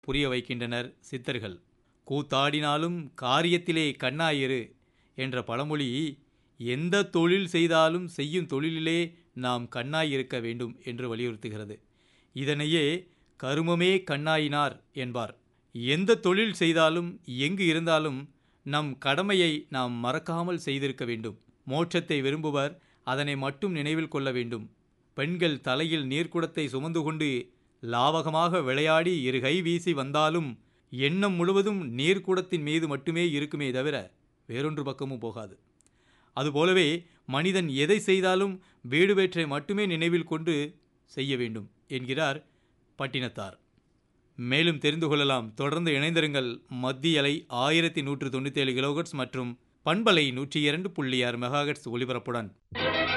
புரிய வைக்கின்றனர் சித்தர்கள் கூத்தாடினாலும் காரியத்திலே கண்ணாயிரு என்ற பழமொழி எந்த தொழில் செய்தாலும் செய்யும் தொழிலிலே நாம் கண்ணாயிருக்க வேண்டும் என்று வலியுறுத்துகிறது இதனையே கருமமே கண்ணாயினார் என்பார் எந்த தொழில் செய்தாலும் எங்கு இருந்தாலும் நம் கடமையை நாம் மறக்காமல் செய்திருக்க வேண்டும் மோட்சத்தை விரும்புவர் அதனை மட்டும் நினைவில் கொள்ள வேண்டும் பெண்கள் தலையில் நீர்க்குடத்தை சுமந்து கொண்டு லாவகமாக விளையாடி இரு கை வீசி வந்தாலும் எண்ணம் முழுவதும் நீர்க்குடத்தின் மீது மட்டுமே இருக்குமே தவிர வேறொன்று பக்கமும் போகாது அதுபோலவே மனிதன் எதை செய்தாலும் வீடு வேற்றை மட்டுமே நினைவில் கொண்டு செய்ய வேண்டும் என்கிறார் பட்டினத்தார் மேலும் தெரிந்து கொள்ளலாம் தொடர்ந்து இணைந்திருங்கள் மத்திய அலை ஆயிரத்தி நூற்று தொண்ணூற்றி ஏழு கிலோகட்ஸ் மற்றும் பண்பலை நூற்றி இரண்டு புள்ளி ஆறு மெகாகட்ஸ் ஒலிபரப்புடன்